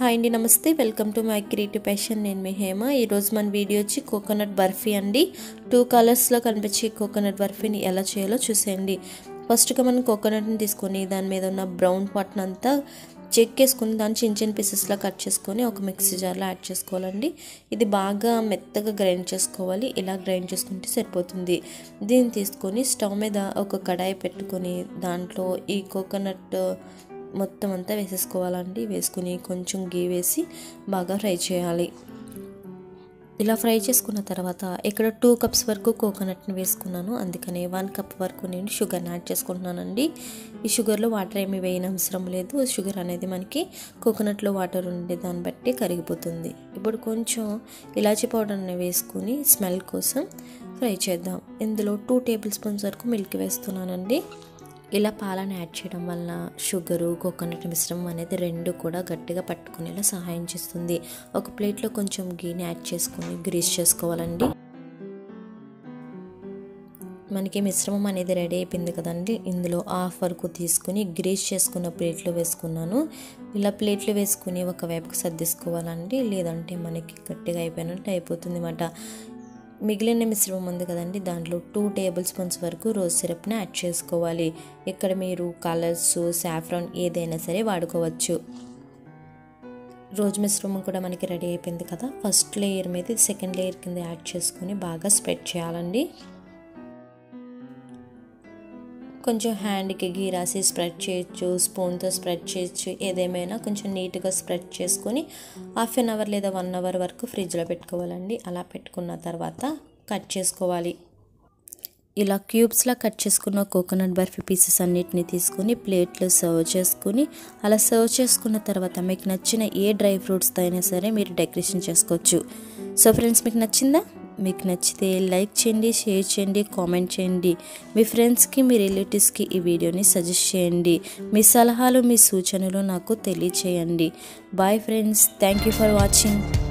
hi అండి నమస్తే welcome to my creative passion నేను మీ హేమ ఈరోజు మన వీడియో వచ్చి కోకోనట్ బర్ఫీ అండి టూ కలర్స్లో కనిపించే కోకోనట్ బర్ఫీని ఎలా చేయాలో చూసేయండి ఫస్ట్గా మనం కోకోనట్ని తీసుకొని దాని మీద ఉన్న బ్రౌన్ పార్ట్ని అంతా చెక్కేసుకుని దాన్ని చిన్న చిన్న పీసెస్లో కట్ చేసుకొని ఒక మిక్సీ జార్లో యాడ్ చేసుకోవాలండి ఇది బాగా మెత్తగా గ్రైండ్ చేసుకోవాలి ఇలా గ్రైండ్ చేసుకుంటే సరిపోతుంది దీన్ని తీసుకొని స్టవ్ మీద ఒక కడాయి పెట్టుకొని దాంట్లో ఈ కోకోనట్ మొత్తం అంతా వేసేసుకోవాలండి వేసుకుని కొంచెం గీ వేసి బాగా ఫ్రై చేయాలి ఇలా ఫ్రై చేసుకున్న తర్వాత ఇక్కడ టూ కప్స్ వరకు కోకోనట్ని వేసుకున్నాను అందుకని వన్ కప్ వరకు నేను షుగర్ని యాడ్ చేసుకుంటున్నానండి ఈ షుగర్లో వాటర్ ఏమి వేయని అవసరం లేదు షుగర్ అనేది మనకి కోకోనట్లో వాటర్ ఉండే దాన్ని బట్టి కరిగిపోతుంది ఇప్పుడు కొంచెం ఇలాచీ పౌడర్ని వేసుకుని స్మెల్ కోసం ఫ్రై చేద్దాం ఇందులో టూ టేబుల్ స్పూన్స్ వరకు మిల్క్ వేస్తున్నానండి ఇలా పాలను యాడ్ చేయడం వల్ల షుగరు కోకోనట్ మిశ్రమం అనేది రెండు కూడా గట్టిగా పట్టుకునేలా సహాయం చేస్తుంది ఒక ప్లేట్లో కొంచెం గీని యాడ్ చేసుకొని గ్రీస్ చేసుకోవాలండి మనకి మిశ్రమం అనేది రెడీ అయిపోయింది కదండి ఇందులో హాఫ్ వరకు తీసుకుని గ్రీస్ చేసుకున్న ప్లేట్లో వేసుకున్నాను ఇలా ప్లేట్లు వేసుకుని ఒకవైపుకి సర్దేసుకోవాలండి లేదంటే మనకి గట్టిగా అయిపోయినట్టు అయిపోతుంది అన్నమాట మిగిలిన మిశ్రమం ఉంది కదండి దాంట్లో టూ టేబుల్ స్పూన్స్ వరకు రోజ్ సిరప్ని యాడ్ చేసుకోవాలి ఇక్కడ మీరు కలర్స్ సాఫ్రాన్ ఏదైనా సరే వాడుకోవచ్చు రోజ్ మిశ్రమం కూడా మనకి రెడీ అయిపోయింది కదా ఫస్ట్ లేయర్ మీద సెకండ్ లేయర్ కింద యాడ్ చేసుకొని బాగా స్ప్రెడ్ చేయాలండి కొంచెం హ్యాండ్కి గీ రాసి స్ప్రెడ్ చేయొచ్చు స్పూన్తో స్ప్రెడ్ చేయొచ్చు ఏదేమైనా కొంచెం నీట్గా స్ప్రెడ్ చేసుకొని హాఫ్ అన్ అవర్ లేదా వన్ అవర్ వరకు ఫ్రిడ్జ్లో పెట్టుకోవాలండి అలా పెట్టుకున్న తర్వాత కట్ చేసుకోవాలి ఇలా క్యూబ్స్లా కట్ చేసుకున్న కోకోనట్ బర్ఫీ పీసెస్ అన్నిటిని తీసుకొని ప్లేట్లో సర్వ్ చేసుకుని అలా సర్వ్ చేసుకున్న తర్వాత మీకు నచ్చిన ఏ డ్రై ఫ్రూట్స్తో అయినా సరే మీరు డెకరేషన్ చేసుకోవచ్చు సో ఫ్రెండ్స్ మీకు నచ్చిందా మీకు నచ్చితే లైక్ చేయండి షేర్ చేయండి కామెంట్ చేయండి మీ ఫ్రెండ్స్కి మీ రిలేటివ్స్కి ఈ వీడియోని సజెస్ట్ చేయండి మీ సలహాలు మీ సూచనలు నాకు తెలియచేయండి bye friends thank you for watching